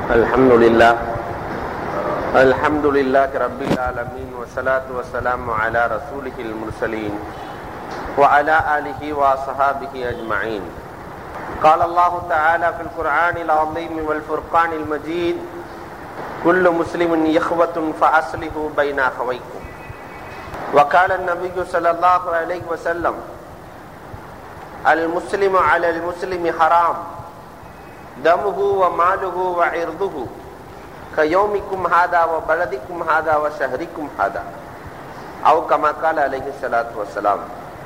الحمد لله الحمد لله رب العالمين والصلاة والسلام على رسوله المرسلين وعلى آله وصحابه أجمعين قال الله تعالى في القرآن العظيم والفرقان المجيد كل مسلم يخوة فأصله بين أخويكم وقال النبي صلى الله عليه وسلم المسلم على المسلم حرام دمه وماله وعرضه كيومكم هذا وبلدكم هذا وشهركم هذا أو كما قال عليه الصلاة والسلام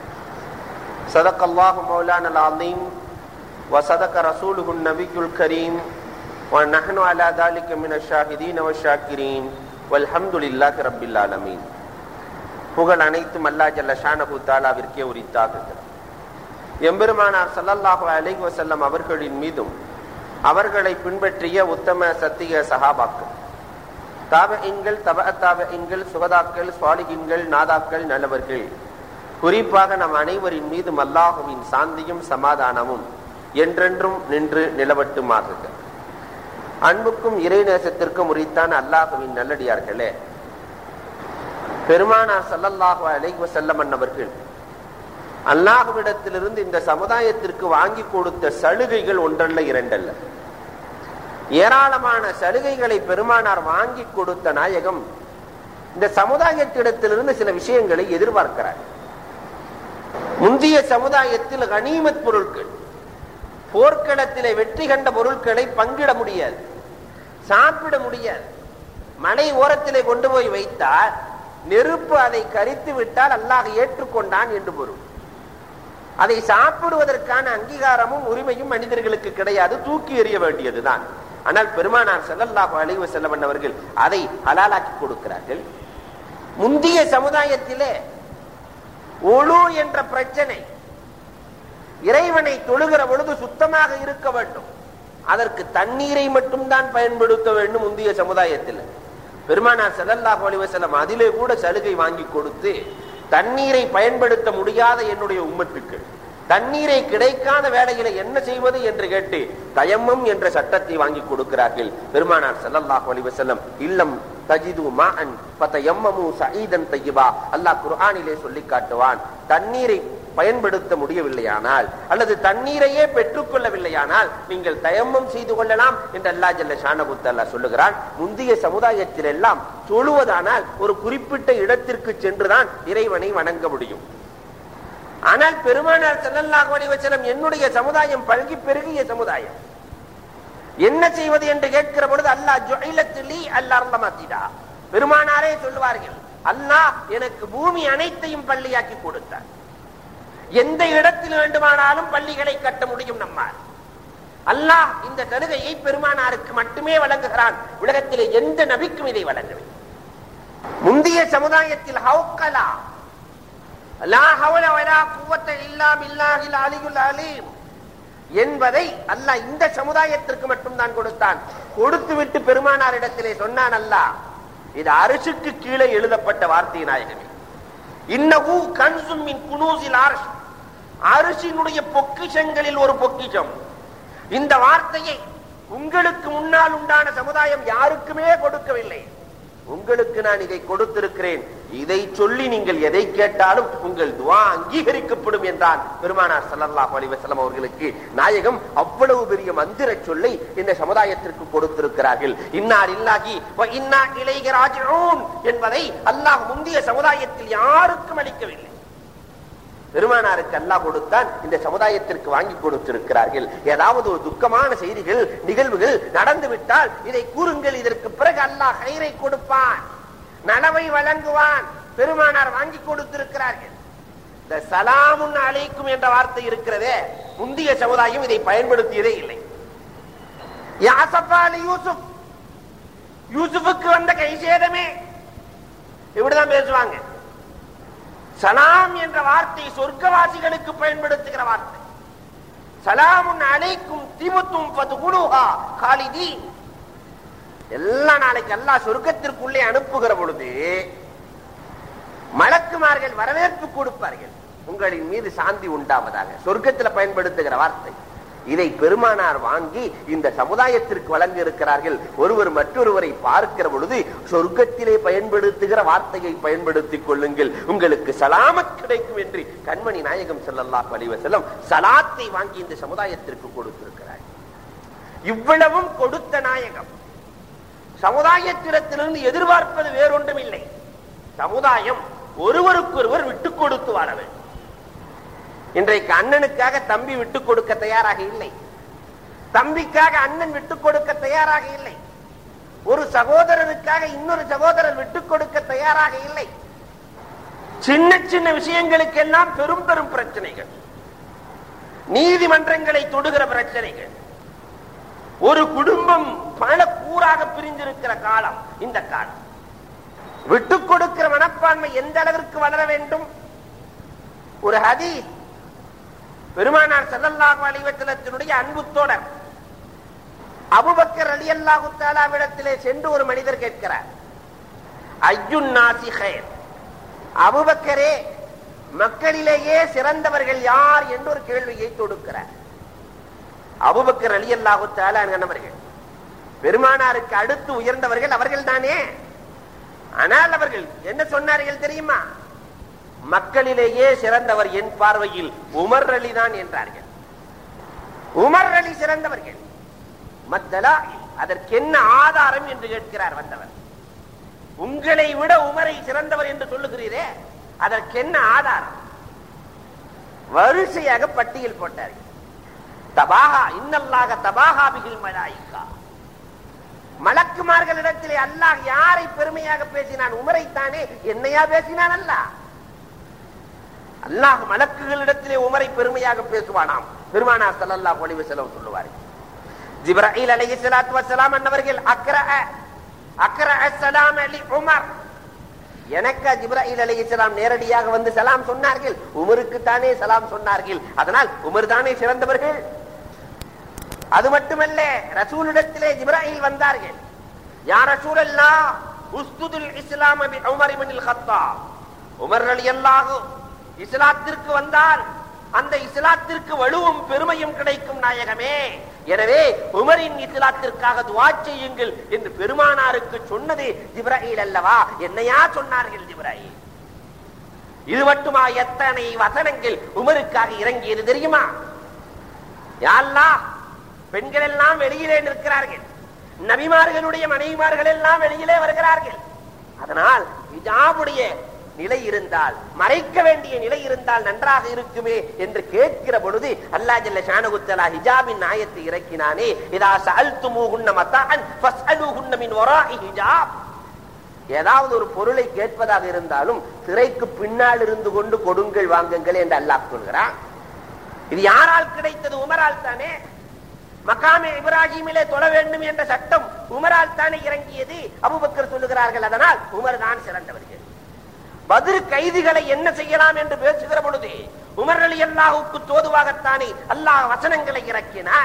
صدق الله مولانا العظيم وصدق رسوله النبي الكريم ونحن على ذلك من الشاهدين والشاكرين والحمد لله رب العالمين புகழ் அனைத்தும் அல்லா ஜல்ல ஷானபு தாலாவிற்கே உரித்தாகுகிறது எம்பெருமானார் சல்லல்லாஹு அலைஹி வஸல்லம் அவர்களின் மீதும் அவர்களை பின்பற்றிய உத்தம சத்திய சகாபாக்கள் தாபஇன்கள் தப தாபஇன்கள் சுகதாக்கள் சுவாலிகின்கள் நாதாக்கள் நல்லவர்கள் குறிப்பாக நம் அனைவரின் மீதும் அல்லாஹுவின் சாந்தியும் சமாதானமும் என்றென்றும் நின்று நிலவட்டுமாகுக அன்புக்கும் இறைநேசத்திற்கும் உரித்தான் அல்லாஹுவின் நல்லடியார்களே பெருமானார் சல்லல்லாஹு அலைஹி வஸல்லம் அன்னவர்கள் அல்லாஹுவிடத்திலிருந்து இந்த சமுதாயத்திற்கு வாங்கி கொடுத்த சலுகைகள் ஒன்றல்ல இரண்டல்ல ஏராளமான சலுகைகளை பெருமானார் வாங்கி கொடுத்த நாயகம் இந்த சமுதாயத்திடத்திலிருந்து சில விஷயங்களை எதிர்பார்க்கிறார் முந்தைய சமுதாயத்தில் கனிமத் பொருட்கள் போர்க்களத்திலே வெற்றி கண்ட பொருட்களை பங்கிட முடியாது சாப்பிட முடியாது மலை ஓரத்திலே கொண்டு போய் வைத்தால் நெருப்பு அதை கரித்து விட்டால் அல்லாஹ் ஏற்றுக்கொண்டான் என்று பொருள் அதை சாப்பிடுவதற்கான அங்கீகாரமும் உரிமையும் மனிதர்களுக்கு கிடையாது தூக்கி எறிய வேண்டியதுதான் ஆனால் பெருமானார் செல்லல்லாஹு அலைவ செல்லவன் அவர்கள் அதை ஹலாலாக்கி கொடுக்கிறார்கள் முந்தைய சமுதாயத்திலே ஒழு என்ற பிரச்சனை இறைவனை தொழுகிற பொழுது சுத்தமாக இருக்க வேண்டும் அதற்கு தண்ணீரை மட்டும்தான் பயன்படுத்த வேண்டும் முந்தைய சமுதாயத்தில் பெருமானார் செல்லல்லாஹு அலைவ செல்லம் அதிலே கூட சலுகை வாங்கி கொடுத்து தண்ணீரை பயன்படுத்த முடியாத என்னுடைய உம்மத்துக்கு தண்ணீரை கிடைக்காத வேலையில என்ன செய்வது என்று கேட்டு தயம்மம் என்ற சட்டத்தை வாங்கி கொடுக்கிறார்கள் பெருமானார் செல்லல்லாஹு அலைஹி வஸல்லம் இல்லம் தஜிது மாஅன் ஃபதயம்மமு சஈதன் தய்யிபா அல்லாஹ் குர்ஆனிலே சொல்லி காட்டுவான் தண்ணீரை பயன்படுத்த முடியவில்லையானால் அல்லது தண்ணீரையே பெற்றுக்கொள்ளவில்லையானால் நீங்கள் தயம்மம் செய்து கொள்ளலாம் என்று அல்லா ஜல்ல ஷானபுத்தல்லா சொல்லுகிறான் முந்தைய சமுதாயத்தில் எல்லாம் சொல்லுவதானால் ஒரு குறிப்பிட்ட இடத்திற்கு சென்றுதான் இறைவனை வணங்க முடியும் ஆனால் பெருமானார் செல்லல்லாஹு அலைஹி வஸல்லம் என்னுடைய சமுதாயம் பல்கி பெருகிய சமுதாயம் என்ன செய்வது என்று கேட்கிற பொழுது அல்லாஹ் ஜுஇலத்துலி அல்லாஹ் பெருமானாரே சொல்லுவார்கள் அல்லாஹ் எனக்கு பூமி அனைத்தையும் பள்ளியாக்கி கொடுத்தார் எந்த இடத்தில் வேண்டுமானாலும் பள்ளிகளை கட்ட முடியும் நம்மால் அல்லாஹ் இந்த சலுகையை பெருமானாருக்கு மட்டுமே வழங்குகிறான் உலகத்திலே எந்த நபிக்கும் இதை வழங்கவில்லை முந்தைய சமுதாயத்தில் ஹவுக்கலா என்பதை அல்லாஹ் இந்த சமுதாயத்திற்கு மட்டும்தான் கொடுத்தான் கொடுத்து விட்டு பெருமானார் இடத்திலே சொன்னான் அல்லாஹ் இது அரசுக்கு கீழே எழுதப்பட்ட வார்த்தை நாயகமே இன்னகு கன்சுமின் குனூசில் அரசு அரிசியினுடைய பொக்கிஷங்களில் ஒரு பொக்கிஷம் இந்த வார்த்தையை உங்களுக்கு முன்னால் உண்டான சமுதாயம் யாருக்குமே கொடுக்கவில்லை உங்களுக்கு நான் இதை கொடுத்திருக்கிறேன் இதை சொல்லி நீங்கள் எதை கேட்டாலும் உங்கள் துவா அங்கீகரிக்கப்படும் என்றான் பெருமானார் சல்லல்லாஹு அலைஹி வஸல்லம் அவர்களுக்கு நாயகம் அவ்வளவு பெரிய மந்திர சொல்லை இந்த சமுதாயத்திற்கு கொடுத்திருக்கிறார்கள் இன்னார் இல்லாகி இன்னா இளைய ராஜூன் என்பதை அல்லாஹ் முந்தைய சமுதாயத்தில் யாருக்கும் அளிக்கவில்லை பெருமானாருக்கு அல்லாஹ் கொடுத்தான் இந்த சமுதாயத்திற்கு வாங்கி கொடுத்திருக்கிறார்கள் ஏதாவது ஒரு துக்கமான செய்திகள் நிகழ்வுகள் நடந்து விட்டால் இதை கூறுங்கள் இதற்கு பிறகு அல்லாஹ் கயிறை கொடுப்பான் நனவை வழங்குவான் பெருமானார் வாங்கி கொடுத்திருக்கிறார்கள் இந்த சலாமுன் அழைக்கும் என்ற வார்த்தை இருக்கிறதே முந்தைய சமுதாயம் இதை பயன்படுத்தியதே இல்லை யாசப்பாலி யூசுப் யூசுஃபுக்கு வந்த கை சேதமே இப்படிதான் பேசுவாங்க சலாம் என்ற வார்த்தை சொர்க்கவாசிகளுக்கு பயன்படுத்துகிற வார்த்தை சலாமுன் அழைக்கும் திமுத்தும் பதுகுலுஹா காலிதி எல்லா நாளைக்கு எல்லா சொர்க்கத்திற்குள்ளே அனுப்புகிற பொழுது மலக்குமார்கள் வரவேற்பு கொடுப்பார்கள் உங்களின் மீது சாந்தி உண்டாவதாக சொர்க்கத்தில் பயன்படுத்துகிற வார்த்தை இதை பெருமானார் வாங்கி இந்த சமுதாயத்திற்கு வழங்க இருக்கிறார்கள் ஒருவர் மற்றொருவரை பார்க்கிற பொழுது சொர்க்கத்திலே பயன்படுத்துகிற வார்த்தையை பயன்படுத்திக் கொள்ளுங்கள் உங்களுக்கு சலாமத் கிடைக்கும் என்று கண்மணி நாயகம் ஸல்லல்லாஹு அலைஹி வஸல்லம் சலாத்தை வாங்கி இந்த சமுதாயத்திற்கு கொடுத்திருக்கிறார் இவ்வளவும் கொடுத்த நாயகம் சமுதாயத்திடத்திலிருந்து எதிர்பார்ப்பது வேறொன்றும் இல்லை சமுதாயம் ஒருவருக்கொருவர் விட்டுக் கொடுத்து வாழ வேண்டும் இன்றைக்கு அண்ணனுக்காக தம்பி விட்டுக் கொடுக்க தயாராக இல்லை தம்பிக்காக அண்ணன் விட்டுக் கொடுக்க தயாராக இல்லை ஒரு சகோதரனுக்காக இன்னொரு சகோதரர் விட்டுக் கொடுக்க தயாராக இல்லை சின்ன சின்ன விஷயங்களுக்கெல்லாம் பெரும் பெரும் பிரச்சனைகள் நீதிமன்றங்களை தொடுகிற பிரச்சனைகள் ஒரு குடும்பம் பல கூறாக பிரிஞ்சிருக்கிற காலம் இந்த காலம் விட்டுக் கொடுக்கிற மனப்பான்மை எந்த அளவிற்கு வளர வேண்டும் ஒரு ஹதீஸ் பெருமானார் ஸல்லல்லாஹு அலைஹி வஸல்லத்தினுடைய அன்பு தோழர் அபூபக்கர் ரலியல்லாஹு தஆலாவிடத்திலே சென்று ஒரு மனிதர் கேட்கிறார் ஐயுன் நாசி கைர் அபூபக்கரே மக்களிலேயே சிறந்தவர்கள் யார் என்று ஒரு கேள்வியை தொடுக்கிறார் அபூபக்கர் ரலியல்லாஹு தஆலா என்பவர்கள் பெருமானாருக்கு அடுத்து உயர்ந்தவர்கள் அவர்கள் தானே ஆனால் அவர்கள் என்ன சொன்னார்கள் தெரியுமா மக்களிலேயே சிறந்தவர் என் பார்வையில் உமர் அலி தான் என்றார்கள் உமர் அலி சிறந்தவர்கள் மத்தலா அதற்கென்ன ஆதாரம் என்று கேட்கிறார் வந்தவர் உங்களை விட உமரை சிறந்தவர் என்று சொல்லுகிறீரே அதற்கென்ன ஆதாரம் வரிசையாக பட்டியல் போட்டார்கள் தபாகா இன்னல்லாக தபாகாபிகள் மலாயிக்கா மலக்குமார்களிடத்திலே அல்லாஹ் யாரை பெருமையாக பேசினான் உமரைத்தானே என்னையா பேசினான் அல்லாஹ் அல்லாஹ் மலக்குகளிடத்திலே உமரை பெருமையாக பேசுவானாம் பெருமானா ஸல்லல்லாஹு அலைஹி வஸல்லம் சொல்லுவார்கள் ஜிப்ராயில் அலைஹிஸ்ஸலாத்து வஸ்ஸலாம் அன்னவர்கள் அக்ரஅ அக்ரஅ ஸலாம் அலி உமர் எனக்கு ஜிப்ராயில் அலைஹிஸ்ஸலாம் நேரடியாக வந்து சலாம் சொன்னார்கள் உமருக்கு தானே சலாம் சொன்னார்கள் அதனால் உமர் தானே சிறந்தவர்கள் அது மட்டுமல்ல ரசூலிடத்திலே ஜிப்ராயில் வந்தார்கள் யா ரசூலல்லாஹ் உஸ்துதுல் இஸ்லாம் பி உமர் இப்னுல் கத்தாப் உமர் ரலியல்லாஹு இஸ்லாத்திற்கு வந்தால் அந்த இஸ்லாத்திற்கு வலுவும் பெருமையும் கிடைக்கும் நாயகமே எனவே உமரின் இஸ்லாத்திற்காக துவா செய்யுங்கள் என்று பெருமானாருக்கு சொன்னது ஜிப்ராயில் அல்லவா என்னையா சொன்னார்கள் ஜிப்ராயில் இது மட்டுமா எத்தனை வசனங்கள் உமருக்காக இறங்கியது தெரியுமா யாழ்லா பெண்கள் எல்லாம் வெளியிலே நிற்கிறார்கள் நபிமார்களுடைய மனைவிமார்கள் எல்லாம் வெளியிலே வருகிறார்கள் அதனால் ஹிஜாபுடைய நிலை இருந்தால் மறைக்க வேண்டிய நிலை இருந்தால் நன்றாக இருக்குமே என்று கேட்கிற பொழுது அல்லா ஜல்ல ஷானகுத்தலா ஹிஜாபின் நாயத்தை இறக்கினானே இதா சஅல்துமூஹுன்ன மத்தான் ஃபஸ்அலூஹுன்ன மின் வராஇ ஹிஜாப் ஏதாவது ஒரு பொருளை கேட்பதாக இருந்தாலும் திரைக்கு பின்னால் இருந்து கொண்டு கொடுங்கள் வாங்குங்கள் என்று அல்லாஹ் சொல்கிறான் இது யாரால் கிடைத்தது உமரால் தானே மக்காமே இப்ராஹிமிலே தொழ வேண்டும் என்ற சட்டம் உமரால் தானே இறங்கியது அபுபக்கர் சொல்லுகிறார்கள் அதனால் உமர் தான் சிறந்தவர்கள் பதில் கைதிகளை என்ன செய்யலாம் என்று பேசுகிற பொழுது உமர் அலி அல்லாஹுக்கு தோதுவாகத்தானே அல்லாஹ் வசனங்களை இறக்கினார்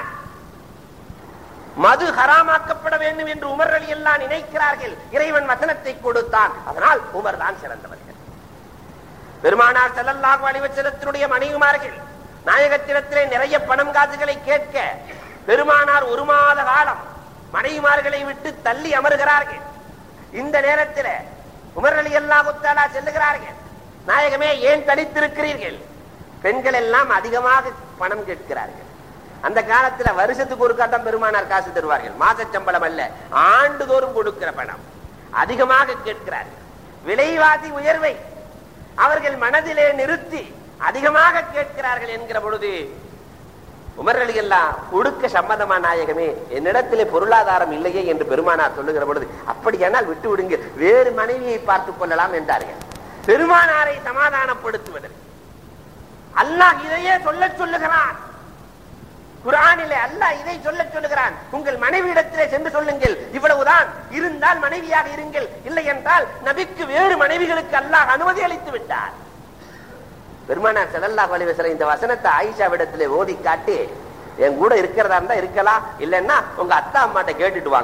மது ஹராமாக்கப்பட வேண்டும் என்று உமர் அலி எல்லாம் நினைக்கிறார்கள் இறைவன் வசனத்தை கொடுத்தான் அதனால் உமர் தான் சிறந்தவர்கள் பெருமானார் செல்லல்லாஹு அலிவச்சலத்தினுடைய மனைவிமார்கள் நாயகத்திடத்திலே நிறைய பணம் காசுகளை கேட்க பெருமானார் ஒரு மாத காலம் மனைவிமார்களை விட்டு தள்ளி அமர்கிறார்கள் இந்த நேரத்தில் உமர் அலி அல்லா குத்தாலா செல்லுகிறார்கள் நாயகமே ஏன் தடித்திருக்கிறீர்கள் பெண்கள் எல்லாம் அதிகமாக பணம் கேட்கிறார்கள் அந்த காலத்துல வருஷத்துக்கு ஒரு காட்டம் பெருமானார் காசு தருவார்கள் மாச சம்பளம் அல்ல ஆண்டுதோறும் கொடுக்கிற பணம் அதிகமாக கேட்கிறார்கள் விலைவாசி உயர்வை அவர்கள் மனதிலே நிறுத்தி அதிகமாக கேட்கிறார்கள் என்கிற பொழுது உமர் அலி எல்லாம் கொடுக்க சம்மதமா நாயகமே என்னிடத்திலே பொருளாதாரம் இல்லையே என்று பெருமானார் சொல்லுகிற பொழுது அப்படியானால் விட்டு விடுங்க வேறு மனைவியை பார்த்துக் கொள்ளலாம் என்றார்கள் பெருமானாரை சமாதானப்படுத்துவதற்கு அல்லாஹ் இதையே சொல்ல சொல்லுகிறான் குரானிலே அல்லாஹ் இதை சொல்ல சொல்லுகிறான் உங்கள் மனைவியிடத்திலே சென்று சொல்லுங்கள் இவ்வளவுதான் இருந்தால் மனைவியாக இருங்கள் இல்லை என்றால் நபிக்கு வேறு மனைவிகளுக்கு அல்லாஹ் அனுமதி அளித்து விட்டார் பெருமானார் செல்லல்லாஹ் வலிவசல இந்த வசனத்தை ஆயிஷாவிடத்திலே ஓதி காட்டி என் கூட இருக்கிறதா இருந்தா இருக்கலாம் இல்லைன்னா உங்க அத்தா அம்மாட்ட கேட்டுட்டு வாங்க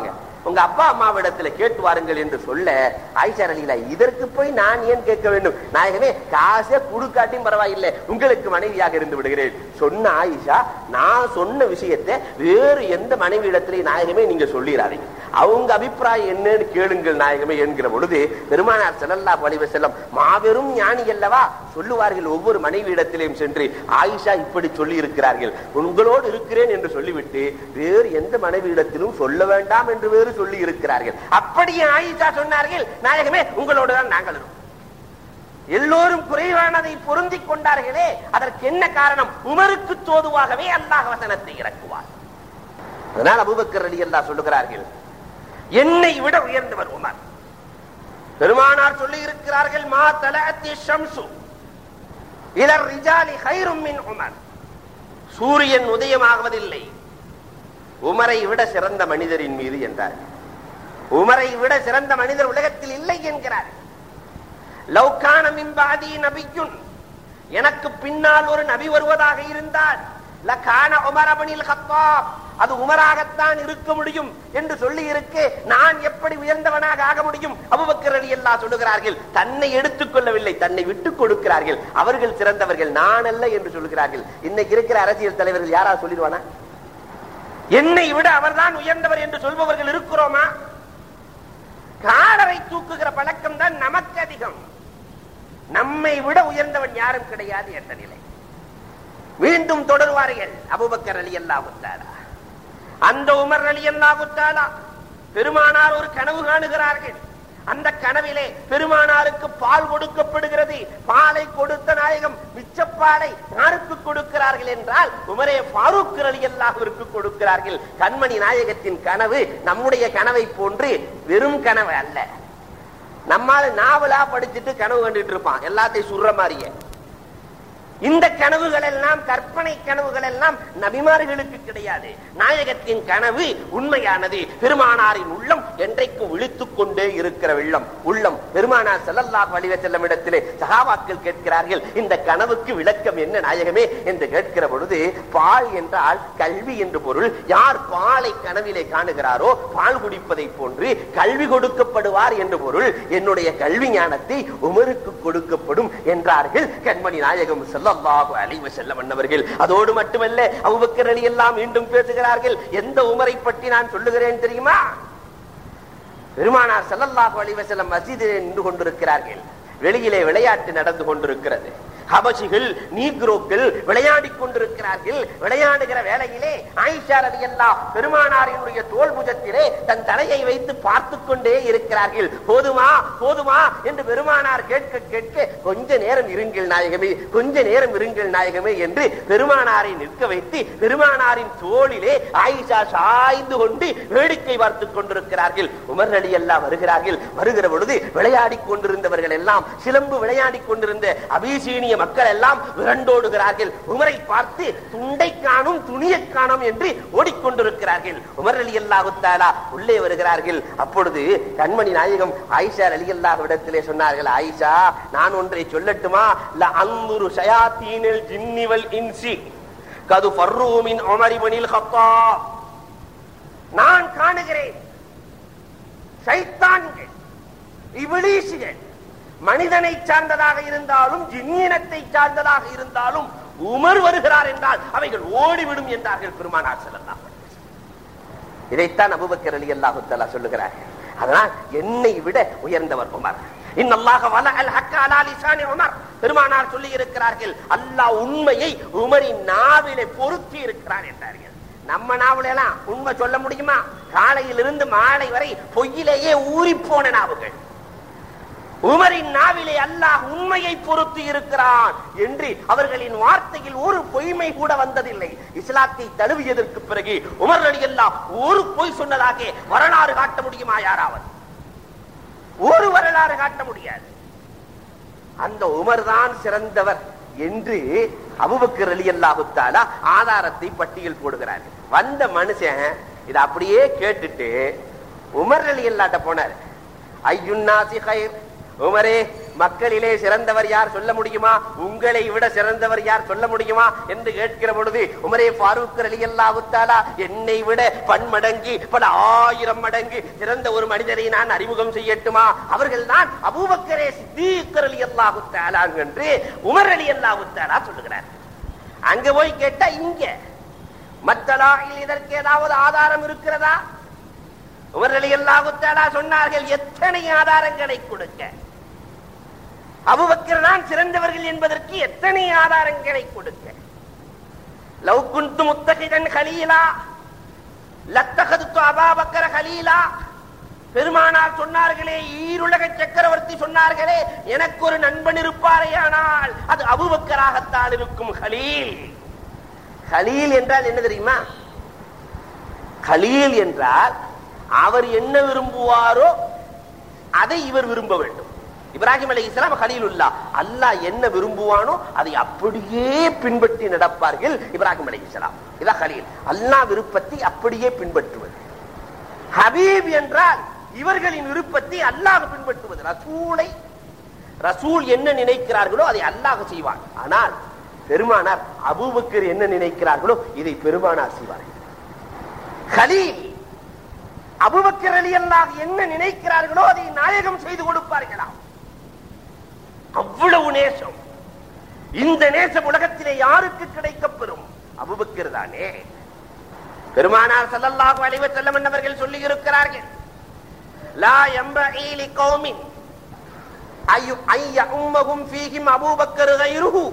உங்க அப்பா அம்மாவிடத்துல கேட்டு வாருங்கள் என்று சொல்ல ஆயிஷா அலிலா இதற்கு போய் நான் ஏன் கேட்க வேண்டும் நாயகமே காசே குடுக்காட்டியும் பரவாயில்லை உங்களுக்கு மனைவியாக இருந்து விடுகிறேன் சொன்ன ஆயிஷா நான் சொன்ன விஷயத்தை வேறு எந்த மனைவி இடத்திலே நாயகமே நீங்க சொல்லிடாதீங்க அவங்க அபிப்பிராயம் என்னன்னு கேளுங்கள் நாயகமே என்கிற பொழுது பெருமானார் செல்லல்லா பழிவ செல்லம் மாபெரும் ஞானி அல்லவா சொல்லுவார்கள் ஒவ்வொரு மனைவி இடத்திலேயும் சென்று ஆயிஷா இப்படி சொல்லி இருக்கிறார்கள் உங்களோடு இருக்கிறேன் என்று சொல்லிவிட்டு வேறு எந்த மனைவி இடத்திலும் சொல்ல வேண்டாம் என்று வேறு சொல்லி இருக்கிறார்கள் அப்படியே ஆயிஷா சொன்னார்கள் நாயகமே உங்களோடு தான் நாங்கள் இருக்கோம் எல்லோரும் குறைவானதை பொருந்திக் கொண்டார்களே அதற்கு என்ன காரணம் உமருக்கு தோதுவாகவே அல்லாஹ் வசனத்தை இறக்குவார் அதனால் அபூபக்கர் அலி அல்லாஹ் சொல்லுகிறார்கள் என்னை விட உயர்ந்தவர் உமர் பெருமானார் சொல்லி இருக்கிறார்கள் மா தலஅத்தி ஷம்சு இலர் ரிஜாலி ஹைரும் மின் உமர் சூரியன் உதயமாகுவதில்லை உமரை விட சிறந்த மனிதரின் மீது என்றார் உமரை விட சிறந்த மனிதர் உலகத்தில் இல்லை என்கிறார் லவ்கான மின்பாதி நபியுன் எனக்கு பின்னால் ஒரு நபி வருவதாக இருந்தால் லகான உமர் அபனில் ஹத்தாப் அது உமராகத்தான் இருக்க முடியும் என்று சொல்லி இருக்கு நான் எப்படி உயர்ந்தவனாக ஆக முடியும் அபுபக்கர் அலி எல்லாம் சொல்லுகிறார்கள் தன்னை எடுத்துக் கொள்ளவில்லை தன்னை விட்டுக் கொடுக்கிறார்கள் அவர்கள் சிறந்தவர்கள் நான் அல்ல என்று சொல்லுகிறார்கள் இன்னைக்கு இருக்கிற அரசியல் தலைவர்கள் யாரா சொல்லிடுவானா என்னை விட அவர்தான் உயர்ந்தவர் என்று சொல்பவர்கள் இருக்கிறோமா காலரை தூக்குகிற பழக்கம் தான் நமக்கு அதிகம் நம்மை விட உயர்ந்தவன் யாரும் கிடையாது என்ற நிலை மீண்டும் தொடருவார்கள் அபுபக்கர் அலி அல்லாஹுத்தாலா அந்த உமர் அலி அல்லாஹுத்தாலா பெருமானார் ஒரு கனவு காணுகிறார்கள் அந்த கனவிலே பெருமானாருக்கு பால் கொடுக்கப்படுகிறது பாலை கொடுத்த நாயகம் மிச்சப்பாலை யாருக்கு கொடுக்கிறார்கள் என்றால் உமரே ஃபாரூக் அலி அல்லாஹிற்கு கொடுக்கிறார்கள் கண்மணி நாயகத்தின் கனவு நம்முடைய கனவை போன்று வெறும் கனவு அல்ல நம்மால நாவலா படிச்சுட்டு கனவு கண்டுட்டு இருப்பான் எல்லாத்தையும் சுடுற மாதிரியே இந்த கனவுகள் எல்லாம் கற்பனை கனவுகள் எல்லாம் நபிமார்களுக்கு கிடையாது நாயகத்தின் கனவு உண்மையானது பெருமானாரின் உள்ளம் என்றைக்கும் விழித்துக் கொண்டே இருக்கிற வெள்ளம் உள்ளம் பெருமானார் செல்லல்லாஹ் வடிவ செல்லும் இடத்திலே சகாபாக்கள் கேட்கிறார்கள் இந்த கனவுக்கு விளக்கம் என்ன நாயகமே என்று கேட்கிற பொழுது பால் என்றால் கல்வி என்று பொருள் யார் பாலை கனவிலே காணுகிறாரோ பால் குடிப்பதை போன்று கல்வி கொடுக்கப்படுவார் என்று பொருள் என்னுடைய கல்வி ஞானத்தை உமருக்கு கொடுக்கப்படும் என்றார்கள் கண்மணி நாயகம் செல்லல்லாஹு அலைஹி வஸல்லம் அன்னவர்கள் அதோடு மட்டுமல்ல அபூபக்கர் அலி எல்லாம் மீண்டும் பேசுகிறார்கள் எந்த உமரை பற்றி நான் சொல்லுகிறேன் தெரியுமா பெருமானார் ஸல்லல்லாஹு அலைஹி வஸல்லம் மஸ்ஜிதிலே நின்று கொண்டிருக்கிறார்கள் வெளியிலே விளையாட்டு நடந்து கொண்டிருக்கிறது ஹபசிகள் நீக்ரோக்கள் விளையாடிக் கொண்டிருக்கிறார்கள் விளையாடுகிற வேளையிலே ஆயிஷா ரலியல்லாஹ் பெருமானாரினுடைய தோல் புஜத்திலே தன் தலையை வைத்து பார்த்து கொண்டே இருக்கிறார்கள் போதுமா போதுமா என்று பெருமானார் கேட்க கேட்க கொஞ்ச நேரம் இருங்கள் நாயகமே கொஞ்ச நேரம் இருங்கள் நாயகமே என்று பெருமானாரை நிற்க வைத்து பெருமானாரின் தோளிலே ஆயிஷா சாய்ந்து கொண்டு வேடிக்கை பார்த்துக் கொண்டிருக்கிறார்கள் உமர் அலி எல்லாம் வருகிறார்கள் வருகிற பொழுது விளையாடிக் கொண்டிருந்தவர்கள் எல்லாம் சிலம்பு விளையாடிக் கொண்டிருந்த அபிசீனிய மக்கள் எல்லாம் விரண்டோடுகிறார்கள் உமரை பார்த்து துண்டை காணும் துணியை காணும் என்று ஓடிக்கொண்டிருக்கிறார்கள் உமர் அலி அல்லாஹுத்தாலா உள்ளே வருகிறார்கள் அப்பொழுது கண்மணி நாயகம் ஆயிஷா அலி அல்லாஹ் இடத்திலே சொன்னார்கள் ஆயிஷா நான் ஒன்றை சொல்லட்டுமா ல அந்துரு ஷயாத்தீனில் ஜின்னிவல் இன்சி கது ஃபர்ரூமின் உமரிமனில் ஹத்தா நான் காணுகிறேன் சைத்தான்கள் இபிலீசுகள் மனிதனை சார்ந்ததாக இருந்தாலும் ஜின்னினத்தை சார்ந்ததாக இருந்தாலும் உமர் வருகிறார் என்றால் அவைகள் ஓடிவிடும் என்றார்கள் பெருமானார் செல்லலாம் இதைத்தான் அபுபக்கர் அலி அல்லாஹு தஆலா சொல்லுகிறார்கள் அதனால் என்னை விட உயர்ந்தவர் உமர் இன்னல்லாஹ வல அல் ஹக்க அலா லிசானி உமர் பெருமானார் சொல்லி இருக்கிறார்கள் அல்லாஹ் உண்மையை உமரின் நாவிலே பொருத்தி இருக்கிறார் என்றார்கள் நம்ம நாவல எல்லாம் உண்மை சொல்ல முடியுமா காலையிலிருந்து மாலை வரை பொய்யிலேயே ஊறி போன நாவுகள் உமரின் நாவிலே அல்லாஹ் உண்மையை பொறுத்து இருக்கிறான் என்று அவர்களின் வார்த்தையில் ஒரு பொய்மை கூட வந்ததில்லை இஸ்லாத்தை தழுவியதற்கு பிறகு உமர் அலி அல்லாஹ் ஒரு பொய் சொன்னதாக வரலாறு காட்ட முடியுமா யாராவது ஒரு வரலாறு காட்ட முடியாது அந்த உமர் தான் சிறந்தவர் என்று அபுபக்கர் அலி அல்லாஹுத்தாலா ஆதாரத்தை பட்டியல் போடுகிறார் வந்த மனுஷன் இதை அப்படியே கேட்டுட்டு உமர் அலி அல்லாட்ட போனார் ஐயுன்னாசி ஹைர் உமரே மக்களிலே சிறந்தவர் யார் சொல்ல முடியுமா உங்களை விட சிறந்தவர் யார் சொல்ல முடியுமா என்று கேட்கிற பொழுது உமரே ஃபாரூக் அலி அல்லாஹுத்தாலா என்னை விட பன்மடங்கு பல ஆயிரம் மடங்கு சிறந்த ஒரு மனிதரை நான் அறிமுகம் செய்யட்டுமா அவர்கள் தான் அபூபக்கரே சித்தீக்கர் அலி அல்லாஹுத்தாலா என்று உமர் அலி அல்லாஹுத்தாலா சொல்லுகிறார் அங்க போய் கேட்டா இங்க மத்தலாயில் இதற்கு ஏதாவது ஆதாரம் இருக்கிறதா உமர் அலி அல்லாஹுத்தாலா சொன்னார்கள் எத்தனை ஆதாரங்களை கொடுக்க அபுபக்கர் தான் சிறந்தவர்கள் என்பதற்கு எத்தனை ஆதாரங்களை கொடுக்க லவ் குந்து முத்தகிதன் கலீலா லத்தகதுத்து அபாபக்கர கலீலா பெருமானார் சொன்னார்களே ஈருலக சக்கரவர்த்தி சொன்னார்களே எனக்கு ஒரு நண்பன் இருப்பாரேயானால் அது அபுபக்கராகத்தான் இருக்கும் ஹலீல் ஹலீல் என்றால் என்ன தெரியுமா கலீல் என்றால் அவர் என்ன விரும்புவாரோ அதை இவர் விரும்ப வேண்டும் இப்ராஹிம் அலி இஸ்லாம் ஹலீலுல்லா அல்லாஹ் என்ன விரும்புவானோ அதை அப்படியே பின்பற்றி நடப்பார்கள் இப்ராஹிம் அலி இஸ்லாம் இதான் ஹலீல் அல்லாஹ் விருப்பத்தை அப்படியே பின்பற்றுவது ஹபீப் என்றால் இவர்களின் விருப்பத்தை அல்லாஹ் பின்பற்றுவது ரசூலை ரசூல் என்ன நினைக்கிறார்களோ அதை அல்லாஹ் செய்வார் ஆனால் பெருமானார் அபூபக்கர் என்ன நினைக்கிறார்களோ இதை பெருமானார் செய்வார்கள் ஹலீல் அபுபக்கர் அலி அல்லாஹ் என்ன நினைக்கிறார்களோ அதை நாயகம் செய்து கொடுப்பார்களாம் அவ்வளவு நேசம் இந்த நேசம் உலகத்திலே யாருக்கு கிடைக்கப்பெறும் அபுபக்கர் தானே பெருமானார் ஸல்லல்லாஹு அலைஹி வஸல்லம் என்பவர்கள் சொல்லி இருக்கிறார்கள் லா யம்பஇ லிகௌமின் ஐயு ஐய உம்மஹும் ஃபீஹிம் அபூபக்கர் கைருஹு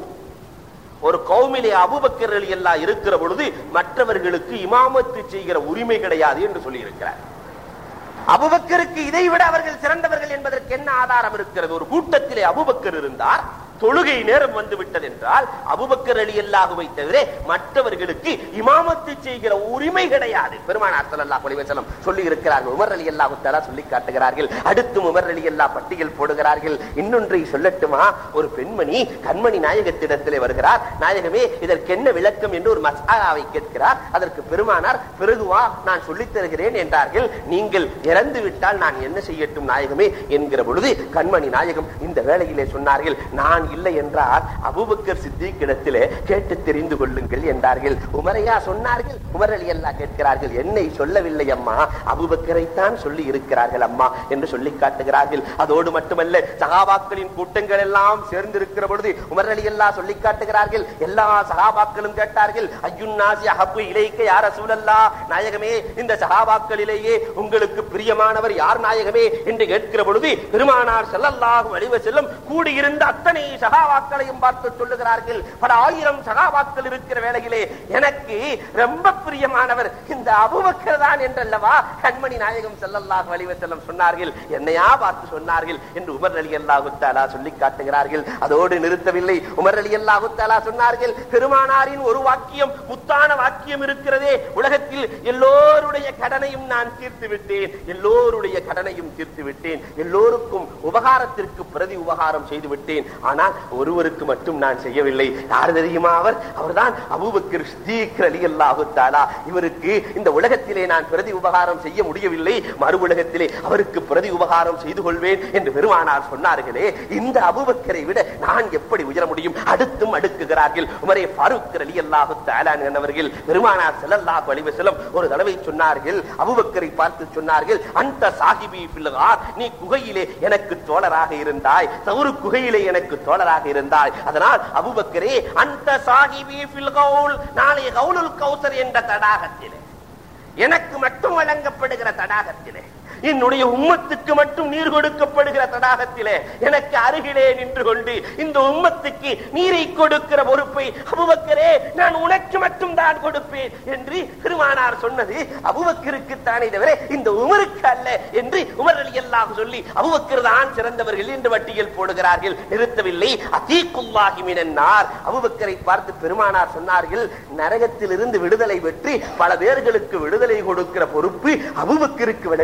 ஒரு கௌமிலே அபூபக்கர் எல்லாம் இருக்கிற பொழுது மற்றவர்களுக்கு இமாமத்து செய்கிற உரிமை கிடையாது என்று சொல்லி இருக்கிறார் அபுபக்கருக்கு இதை விட அவர்கள் சிறந்தவர்கள் என்பதற்கு என்ன ஆதாரம் இருக்கிறது ஒரு கூட்டத்திலே அபுபக்கர் இருந்தார் தொழுகை நேரம் வந்து விட்டது என்றால் அபுபக்கர் அலி அல்லாஹுவை தவிர மற்றவர்களுக்கு இமாமத்து செய்கிற உரிமை கிடையாது பெருமானார் ஸல்லல்லாஹு அலைஹி வஸல்லம் சொல்லி இருக்கிறார்கள் உமர் அலி அல்லாஹு தஆலா சொல்லி காட்டுகிறார்கள் அடுத்து உமர் அலி அல்லாஹ் பட்டியல் போடுகிறார்கள் இன்னொன்றை சொல்லட்டுமா ஒரு பெண்மணி கண்மணி நாயகத்திடத்திலே வருகிறார் நாயகமே இதற்கு என்ன விளக்கம் என்று ஒரு மசாலாவை கேட்கிறார் அதற்கு பெருமானார் பிறகு வா நான் சொல்லித் தருகிறேன் என்றார்கள் நீங்கள் இறந்து விட்டால் நான் என்ன செய்யட்டும் நாயகமே என்கிற பொழுது கண்மணி நாயகம் இந்த வேளையிலே சொன்னார்கள் நான் இல்லை என்றால் அபுபக்கர் சித்திக்கிடத்திலே கேட்டு தெரிந்து கொள்ளுங்கள் என்றார்கள் உமரையா சொன்னார்கள் உமர் அலி அல்லா கேட்கிறார்கள் என்னை சொல்லவில்லை அம்மா அபுபக்கரைத்தான் சொல்லி இருக்கிறார்கள் அம்மா என்று சொல்லி காட்டுகிறார்கள் அதோடு மட்டுமல்ல சகாபாக்களின் கூட்டங்கள் எல்லாம் சேர்ந்திருக்கிற பொழுது உமர் அலி அல்லா சொல்லி காட்டுகிறார்கள் எல்லா சகாபாக்களும் கேட்டார்கள் ஐயுன்னாசி அஹப்பு இலைக்க யார சூழல்லா நாயகமே இந்த சகாபாக்களிலேயே உங்களுக்கு பிரியமானவர் யார் நாயகமே என்று கேட்கிற பொழுது பெருமானார் செல்லல்லாஹு அழிவ செல்லும் கூடியிருந்த அத்தனை சகாபாக்களையும் பார்த்து சொல்லுகிறார்கள் பல ஆயிரம் சகாபாக்கள் இருக்கிற வேளையிலே எனக்கு ரொம்ப பிரியமானவர் இந்த அபுபக்கர் தான் என்றல்லவா கண்மணி நாயகம் செல்லல்லாஹு அழிவ செல்லம் சொன்னார்கள் என்னையா பார்த்து சொன்னார்கள் என்று உமர் அலி அல்லாஹு தாலா சொல்லி காட்டுகிறார்கள் அதோடு நிறுத்தவில்லை உமர் அலி அல்லாஹு தாலா சொன்னார்கள் பெருமானாரின் ஒரு வாக்கியம் முத்தான வாக்கியம் இருக்கிறதே உலகத்தில் எல்லோருடைய கடனையும் நான் தீர்த்து விட்டேன் எல்லோருடைய கடனையும் தீர்த்து விட்டேன் எல்லோருக்கும் உபகாரத்திற்கு பிரதி உபகாரம் செய்து விட்டேன் ஆனால் ஒருவருக்கு மட்டும் நான் செய்யவில்லை யார் தெரியுமா அவர் அவர்தான் அபூபக்கர் சித்தீக் ரலியல்லாஹு தஆலா இவருக்கு இந்த உலகத்திலே நான் பிரதி உபகாரம் செய்ய முடியவில்லை மறு உலகத்திலே அவருக்கு பிரதி உபகாரம் செய்து கொள்வேன் என்று பெருமானார் சொன்னார்களே இந்த அபூபக்கரை விட நான் எப்படி உயர முடியும் அடுத்தும் அடுக்குகிறார்கள் உமரே ஃபாரூக் ரலியல்லாஹு தஆலா என்பவர்கள் பெருமானார் ஸல்லல்லாஹு அலைஹி வஸல்லம் ஒரு தடவை சொன்னார்கள் அபூபக்கரை பார்த்து சொன்னார்கள் அந்த சாஹிபி ஃபில் கார் நீ குகையிலே எனக்கு தோழராக இருந்தாய் சவுரு குகையிலே எனக்கு தோழராக இருந்தாய் அதனால் அபுபக்கரே அந்த சாஹிபி ஃபில் கவுல் நாளை கவுலுல் கௌசர் என்ற தடாகத்திலே எனக்கு மட்டும் வழங்கப்படுகிற தடாகத்திலே என்னுடைய உம்மத்துக்கு மட்டும் நீர் கொடுக்கப்படுகிற தடாகத்திலே எனக்கு அருகிலே நின்று கொண்டு இந்த உம்மத்துக்கு நீரை கொடுக்கிற பொறுப்பை அபுபக்கரே நான் உனக்கு மட்டும் தான் கொடுப்பேன் என்று பெருமானார் சொன்னது அபுபக்கருக்கு தானே தவிர இந்த உமருக்கு அல்ல என்று உமர் அலி அல்லாஹ் சொல்லி அபுபக்கர் தான் சிறந்தவர்கள் என்று வட்டியில் போடுகிறார்கள் நிறுத்தவில்லை அதீக்குல்லாகி மினன்னார் அபுபக்கரை பார்த்து பெருமானார் சொன்னார்கள் நரகத்தில் இருந்து விடுதலை பெற்று பல பேர்களுக்கு விடுதலை கொடுக்கிற பொறுப்பு அபுபக்கருக்கு வழங்கப்படும்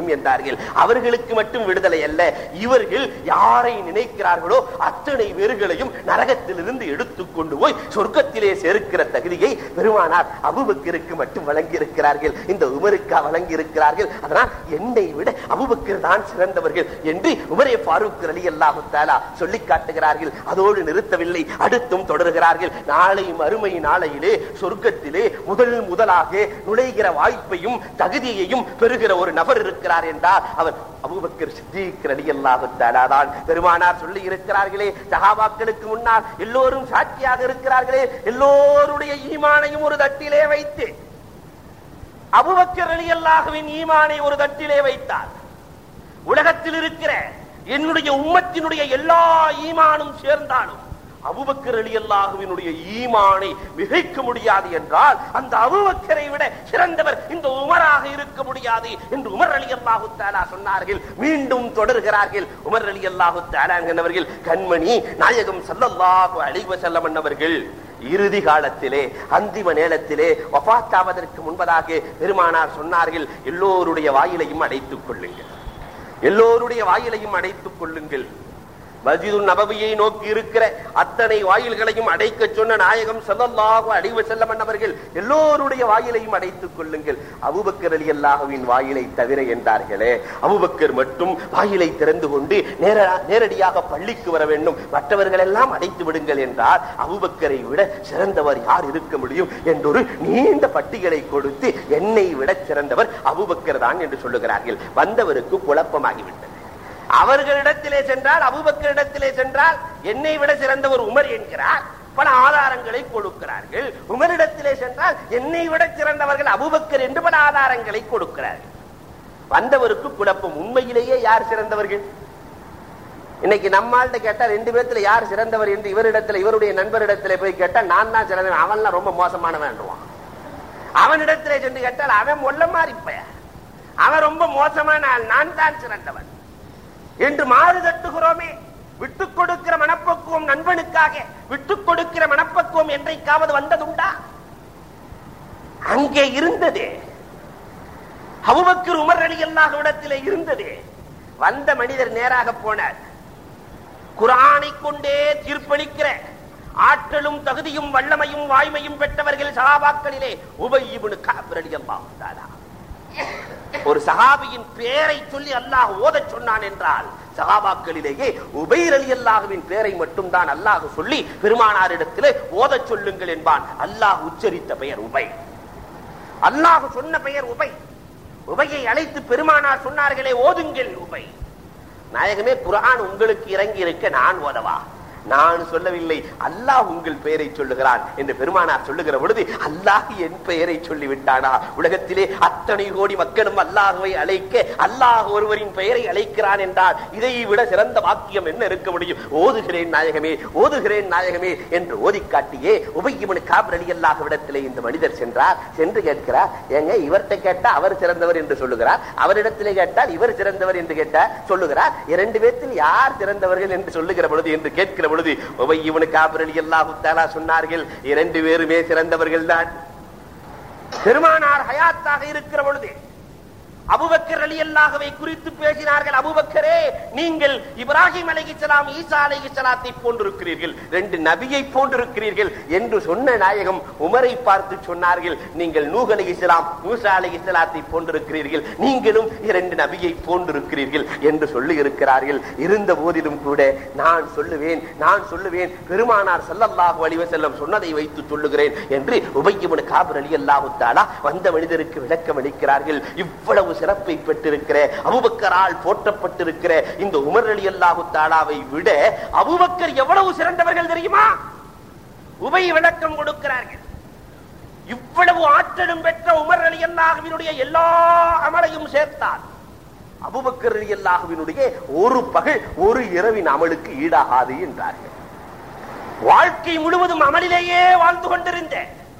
என்றார்கள் அவர்களுக்கு மட்டும் விடுதலை அல்ல இவர்கள் யாரை நினைக்கிறார்களோ அத்தனை பேர்களையும் நரகத்திலிருந்து எடுத்துக் கொண்டு போய் சொர்க்கத்திலே சேர்க்கிற தகுதியை பெருமானார் அபுபக்கிற்கு மட்டும் வழங்கி இருக்கிறார்கள் இந்த உமருக்கா வழங்கி இருக்கிறார்கள் அதனால் என்னை விட அபுபக்கர் தான் சிறந்தவர்கள் என்று உமரே ஃபாரூக் அலி அல்லாஹு தாலா சொல்லி காட்டுகிறார்கள் அதோடு நிறுத்தவில்லை அடுத்தும் தொடர்கிறார்கள் நாளை மறுமை நாளையிலே சொர்க்கத்திலே முதல் முதலாக நுழைகிற வாய்ப்பையும் தகுதியையும் பெறுகிற ஒரு நபர் இருக்கிறார் என்றால் அவர் அபூபக்கர் சித்திக் ரலியல்லாஹு தஆலா தான் பெருமானார் சொல்லி இருக்கிறார்களே சஹாபாக்களுக்கு முன்னால் எல்லோரும் சாட்சியாக இருக்கிறார்களே எல்லோருடைய ஈமானையும் ஒரு தட்டிலே வைத்து அபூபக்கர் ரலியல்லாஹுவின் ஈமானை ஒரு தட்டிலே வைத்தார் உலகத்தில் இருக்கிற என்னுடைய உம்மத்தினுடைய எல்லா ஈமானும் சேர்ந்தாலும் அபுபக்கர் அலி அல்லாஹுவினுடைய ஈமானை மிகைக்க முடியாது என்றால் அந்த அபுபக்கரை விட சிறந்தவர் இந்த உமராக இருக்க முடியாது என்று உமர் அலி அல்லாஹு தாலா சொன்னார்கள் மீண்டும் தொடர்கிறார்கள் உமர் அலி அல்லாஹு தாலா என்பவர்கள் கண்மணி நாயகம் சல்லல்லாஹு அலைஹி வஸல்லம் என்பவர்கள் இறுதி காலத்திலே அந்திம நேரத்திலே வஃபாத்தாவதற்கு முன்பதாக பெருமானார் சொன்னார்கள் எல்லோருடைய வாயிலையும் அடைத்துக் கொள்ளுங்கள் எல்லோருடைய வாயிலையும் அடைத்துக் கொள்ளுங்கள் மஸ்ஜிது நபவியை நோக்கி இருக்கிற அத்தனை வாயில்களையும் அடைக்க சொன்ன நாயகம் ஸல்லல்லாஹு அலைஹி வஸல்லம் அவர்கள் எல்லோருடைய வாயிலையும் அடைத்துக் கொள்ளுங்கள் அபூபக்கர் அலி அல்லாஹ்வின் வாயிலை தவிர என்றார்களே அபூபக்கர் மட்டும் வாயிலை திறந்து கொண்டு நேர- நேரடியாக பள்ளிக்கு வர வேண்டும் மற்றவர்கள் எல்லாம் அடைத்து விடுங்கள் என்றால் அபூபக்கரை விட சிறந்தவர் யார் இருக்க முடியும் என்றொரு நீண்ட பட்டியலை கொடுத்து என்னை விட சிறந்தவர் அபூபக்கர் தான் என்று சொல்லுகிறார்கள் வந்தவருக்கு குழப்பமாகிவிட்டது அவர்களிடத்திலே சென்றால் அபுபக்கரிடத்திலே சென்றால் என்னை விட சிறந்தவர் உமர் என்கிறார் பல ஆதாரங்களை கொடுக்கிறார்கள் உமரிடத்திலே சென்றால் என்னை விட சிறந்தவர்கள் அபுபக்கர் என்று பல ஆதாரங்களை கொடுக்கிறார்கள் வந்தவருக்கு குழப்பம் உண்மையிலேயே யார் சிறந்தவர்கள் இன்னைக்கு நம்மால்ட்ட கேட்டா ரெண்டு பேர்த்துல யார் சிறந்தவர் என்று இவரிடத்துல இவருடைய நண்பரிடத்துல போய் கேட்டா நான் தான் சிறந்தவன் அவன்லாம் ரொம்ப மோசமானவன் அவனிடத்திலே சென்று கேட்டால் அவன் மொல்ல மாதிரி அவன் ரொம்ப மோசமான ஆள் நான் தான் சிறந்தவன் என்று மாறு தட்டுகிறோமே விட்டுக் கொடுக்கிற மனப்பக்குவம் நண்பனுக்காக விட்டுக் கொடுக்கிற மனப்பக்குவம் என்றைக்காவது வந்ததுண்டா அங்கே இருந்தது அபுபக்கர் உமர் அலி அல்லாஹ் இடத்திலே இருந்தது வந்த மனிதர் நேராக போனார் குரானை கொண்டே தீர்ப்பளிக்கிற ஆற்றலும் தகுதியும் வல்லமையும் வாய்மையும் பெற்றவர்கள் சகாபாக்களிலே உபயிபுனு காபிர் அலி அல்லாஹ் தாலா ஒரு சஹாபியின் பெயரை சொல்லி அல்லாஹ் ஓதச் சொன்னான் என்றால் சஹாபாக்களிலேயே உபைர் அலி அல்லாஹுவின் பெயரை மட்டும் தான் அல்லாஹ் சொல்லி பெருமானாரிடத்திலே ஓதச் சொல்லுங்கள் என்பான் அல்லாஹ் உச்சரித்த பெயர் உபை அல்லாஹ் சொன்ன பெயர் உபை உபையை அழைத்து பெருமானார் சொன்னார்களே ஓதுங்கள் உபை நாயகமே குர்ஆன் உங்களுக்கு இறங்கி இருக்க நான் ஓதவா நான் சொல்லவில்லை அல்லாஹ் உங்கள் பெயரை சொல்லுகிறான் என்று பெருமானார் சொல்லுகிற பொழுது அல்லாஹ் என் பெயரை சொல்லி விட்டானா உலகத்திலே அத்தனை கோடி மக்களும் அல்லாஹுவை அழைக்க அல்லாஹ் ஒருவரின் பெயரை அழைக்கிறான் என்றால் இதை விட சிறந்த வாக்கியம் என்ன இருக்க முடியும் ஓதுகிறேன் நாயகமே ஓதுகிறேன் நாயகமே என்று ஓதி காட்டியே உபய்யமனு காபர் அலி அல்லாஹ் விடத்திலே இந்த மனிதர் சென்றார் சென்று கேட்கிறார் ஏங்க இவர்கிட்ட கேட்டா அவர் சிறந்தவர் என்று சொல்லுகிறார் அவரிடத்திலே கேட்டால் இவர் சிறந்தவர் என்று கேட்டார் சொல்லுகிறார் இரண்டு பேர்த்தில் யார் சிறந்தவர்கள் என்று சொல்லுகிற பொழுது என்று கேட்கிற பொழுது இவனு காபர் அலி அல்லாஹு தாலா சொன்னார்கள் இரண்டு பேருமே சிறந்தவர்கள் தான் பெருமானார் ஹயாத்தாக இருக்கிற பொழுது அபுபக்கர் அலி அல்லாஹவை குறித்து பேசினார்கள் அபுபக்கரே நீங்கள் இப்ராஹிம் அலைஹிஸ்ஸலாம் ஈசா அலைஹிஸ்ஸலாத்தை போன்றிருக்கிறீர்கள் ரெண்டு நபியை போன்றிருக்கிறீர்கள் என்று சொன்ன நாயகம் உமரை பார்த்து சொன்னார்கள் நீங்கள் நூஹ் அலைஹிஸ்ஸலாம் மூசா அலைஹிஸ்ஸலாத்தை போன்றிருக்கிறீர்கள் நீங்களும் இரண்டு நபியை போன்றிருக்கிறீர்கள் என்று சொல்லி இருக்கிறார்கள் இருந்த போதிலும் கூட நான் சொல்லுவேன் நான் சொல்லுவேன் பெருமானார் ஸல்லல்லாஹு அலைஹி வஸல்லம் சொன்னதை வைத்து சொல்லுகிறேன் என்று உபய்யமனு காபர் அலி அல்லாஹு தஆலா வந்த மனிதருக்கு விளக்கம் அளிக்கிறார்கள் இவ்வளவு சிறப்பை பெற்றிருக்கிற அபுபக்கரால் போற்றப்பட்டிருக்கிற இந்த உமர் அலி அல்லாஹு தாலாவை விட அபுபக்கர் எவ்வளவு சிறந்தவர்கள் தெரியுமா உபை விளக்கம் கொடுக்கிறார்கள் இவ்வளவு ஆற்றலும் பெற்ற உமர் அலி அல்லாஹுவினுடைய எல்லா அமலையும் சேர்த்தார் அபுபக்கர் அலி அல்லாஹுவினுடைய ஒரு பகல் ஒரு இரவின் அமலுக்கு ஈடாகாது என்றார்கள் வாழ்க்கை முழுவதும் அமலிலேயே வாழ்ந்து கொண்டிருந்த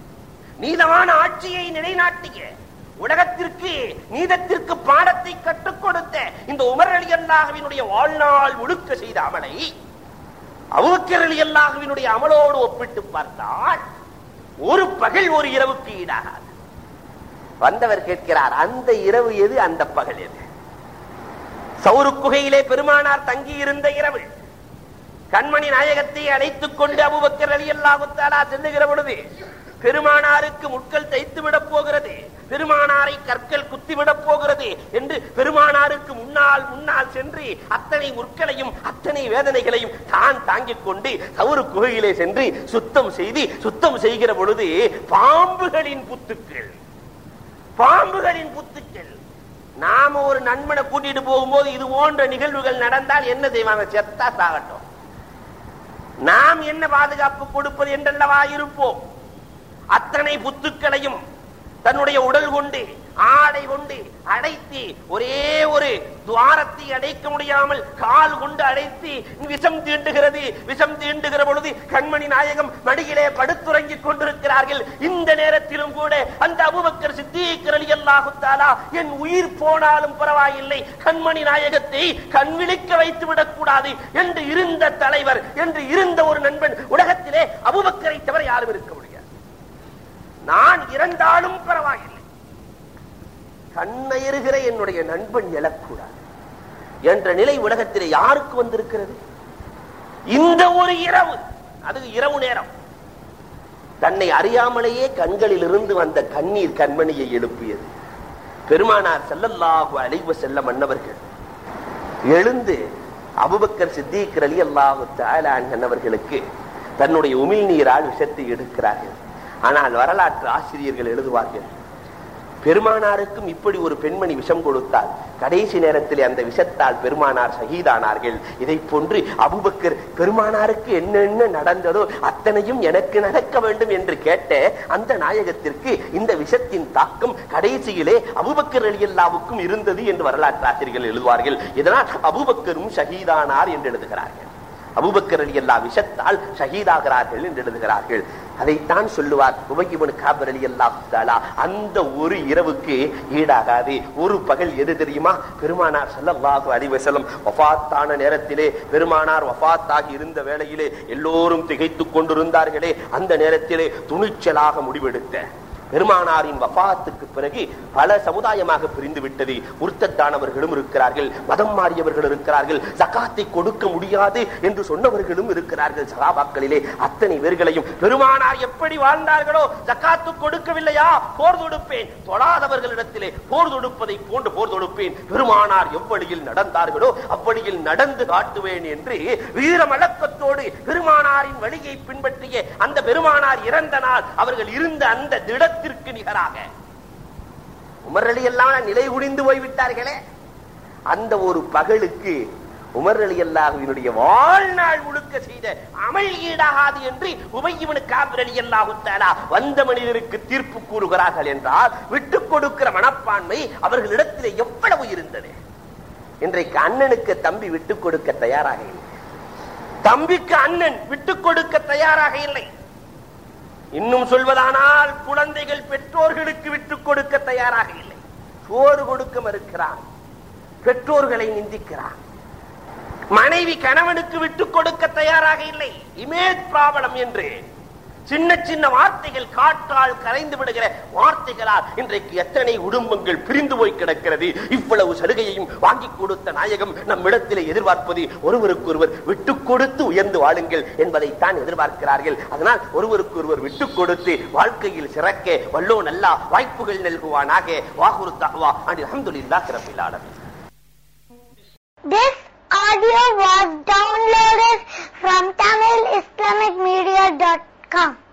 நீதமான ஆட்சியை நிலைநாட்டிய உலகத்திற்கு நீதத்திற்கு பாடத்தை கற்றுக் கொடுத்த இந்த உமர் அலி அல்லாஹுவினுடைய வாழ்நாள் முழுக்க செய்த அமலை அபூபக்கர் அலி அல்லாஹுவினுடைய அமலோடு ஒப்பிட்டு பார்த்தால் ஒரு பகல் ஒரு இரவுக்கு ஈடாகாது வந்தவர் கேட்கிறார் அந்த இரவு எது அந்த பகல் எது சௌரு குகையிலே பெருமானார் தங்கி இருந்த இரவு கண்மணி நாயகத்தை அழைத்துக் கொண்டு அபுபக்கர் அலி அல்லாஹுத்தாலா செல்லுகிற பொழுது பெருமானாருக்கு முட்கள் தைத்து விடப் போகிறது பெருமானாரை கற்கள் குத்திவிடப் போகிறது என்று பெருமானாருக்கு முன்னால் முன்னால் சென்று அத்தனை முற்களையும் அத்தனை வேதனைகளையும் தான் தாங்கிக் கொண்டு சவுறு குகையிலே சென்று சுத்தம் செய்து சுத்தம் செய்கிற பொழுது பாம்புகளின் புத்துக்கள் பாம்புகளின் புத்துக்கள் நாம ஒரு நண்பனை கூட்டிட்டு போகும்போது இது போன்ற நிகழ்வுகள் நடந்தால் என்ன செய்வாங்க செத்தா சாகட்டும் நாம் என்ன பாதுகாப்பு கொடுப்பது என்றல்லவா இருப்போம் அத்தனை புத்துக்களையும் தன்னுடைய உடல் கொண்டு ஆடை கொண்டு அடைத்து ஒரே ஒரு துவாரத்தை அடைக்க முடியாமல் கால் கொண்டு அடைத்து விஷம் தீண்டுகிறது விஷம் தீண்டுகிற பொழுது கண்மணி நாயகம் மடியிலே படுத்துறங்கிக் கொண்டிருக்கிறார்கள் இந்த நேரத்திலும் கூட அந்த அபுபக்கர் சித்திகர் அலி அல்லாஹுத்தாலா என் உயிர் போனாலும் பரவாயில்லை கண்மணி நாயகத்தை கண்விழிக்க வைத்து விடக்கூடாது என்று இருந்த தலைவர் என்று இருந்த ஒரு நண்பன் உலகத்திலே அபுபக்கரை தவிர யாரும் இருக்க முடியாது நான் இறந்தாலும் பரவாயில்லை கண்ணயறுகிற என்னுடைய நண்பன் எழக்கூடாது என்ற நிலை உலகத்திலே யாருக்கு வந்திருக்கிறது இந்த ஒரு இரவு அது இரவு நேரம் தன்னை அறியாமலேயே கண்களில் இருந்து வந்த கண்ணீர் கண்மணியை எழுப்பியது பெருமானார் செல்லல்லாஹு அலைவ செல்ல மன்னவர்கள் எழுந்து அபுபக்கர் சித்திக் அலி அல்லாஹு அவர்களுக்கு தன்னுடைய உமிழ்நீரால் விஷத்தை எடுக்கிறார்கள் ஆனால் வரலாற்று ஆசிரியர்கள் எழுதுவார்கள் பெருமானாருக்கும் இப்படி ஒரு பெண்மணி விஷம் கொடுத்தால் கடைசி நேரத்தில் அந்த விஷத்தால் பெருமானார் சகிதானார்கள் இதை போன்று அபுபக்கர் பெருமானாருக்கு என்னென்ன நடந்ததோ அத்தனையும் எனக்கு நடக்க வேண்டும் என்று கேட்ட அந்த நாயகத்திற்கு இந்த விஷத்தின் தாக்கம் கடைசியிலே அபுபக்கர் அலியல்லாவுக்கும் இருந்தது என்று வரலாற்று ஆசிரியர்கள் எழுதுவார்கள் இதனால் அபுபக்கரும் ஷஹீதானார் என்று எழுதுகிறார்கள் அபுபக்கர் அலி அல்லா விஷத்தால் ஷஹீதாகிறார்கள் என்று எழுதுகிறார்கள் அதைத்தான் சொல்லுவார் உபகிபன் காபர் அலி அல்லா அந்த ஒரு இரவுக்கு ஈடாகாது ஒரு பகல் எது தெரியுமா பெருமானார் சல்லல்லாஹு அலைஹி வஸல்லம் வஃபாத்தான நேரத்திலே பெருமானார் வஃபாத்தாகி இருந்த வேளையிலே எல்லோரும் திகைத்துக் கொண்டிருந்தார்களே அந்த நேரத்திலே துணிச்சலாக முடிவெடுத்த பெருமானாரின் வபாத்துக்கு பிறகு பல சமுதாயமாக பிரிந்து விட்டது உருத்தத்தானவர்களும் இருக்கிறார்கள் மதம் மாறியவர்கள் இருக்கிறார்கள் சகாத்தை கொடுக்க முடியாது என்று சொன்னவர்களும் இருக்கிறார்கள் சகாபாக்களிலே அத்தனை பேர்களையும் பெருமானார் எப்படி வாழ்ந்தார்களோ சக்காத்து கொடுக்கவில்லையா போர் தொடுப்பேன் தொழாதவர்களிடத்திலே போர் தொடுப்பதை போன்று போர் தொடுப்பேன் பெருமானார் எவ்வழியில் நடந்தார்களோ அவ்வழியில் நடந்து காட்டுவேன் என்று வீரமழக்கத்தோடு பெருமானாரின் வழியை பின்பற்றிய அந்த பெருமானார் இறந்த நாள் அவர்கள் இருந்த அந்த திடத்தில் உலகத்திற்கு நிகராக உமரளி எல்லாம் நிலை குடிந்து போய்விட்டார்களே அந்த ஒரு பகலுக்கு உமர் அலி அல்லாஹுவினுடைய வாழ்நாள் முழுக்க செய்த அமல் ஈடாகாது என்று உபயவனு காபிர் அலி அல்லாஹுத்தாலா வந்த மனிதருக்கு தீர்ப்பு கூறுகிறார்கள் என்றால் விட்டுக் கொடுக்கிற மனப்பான்மை அவர்களிடத்தில் எவ்வளவு இருந்தது இன்றைக்கு அண்ணனுக்கு தம்பி விட்டுக் கொடுக்க தயாராக இல்லை தம்பிக்கு அண்ணன் விட்டுக் கொடுக்க தயாராக இல்லை இன்னும் சொல்வதானால் குழந்தைகள் பெற்றோர்களுக்கு விட்டுக் கொடுக்க தயாராக இல்லை சோறு கொடுக்க மறுக்கிறான் பெற்றோர்களை நிந்திக்கிறான் மனைவி கணவனுக்கு விட்டுக் கொடுக்க தயாராக இல்லை இமேஜ் ப்ராப்ளம் என்று சின்ன சின்ன வார்த்தைகள் காற்றால் கரைந்து விடுகிற வார்த்தைகளால் இன்றைக்கு எத்தனை குடும்பங்கள் பிரிந்து போய் கிடக்கிறது இவ்வளவு சலுகையையும் வாங்கி கொடுத்த நாயகம் நம் இடத்திலே எதிர்பார்ப்பது ஒருவருக்கொருவர் விட்டுக் கொடுத்து உயர்ந்து வாழுங்கள் என்பதைத்தான் எதிர்பார்க்கிறார்கள் அதனால் ஒருவருக்கொருவர் விட்டுக் கொடுத்து வாழ்க்கையில் சிறக்க வல்லோ நல்லா வாய்ப்புகள் நல்குவானாக வாகுரு தாவா அண்ட் அஹமதுல்லாஹ் ரபில் ஆலமீன் This audio was downloaded from TamilIslamicMedia.com.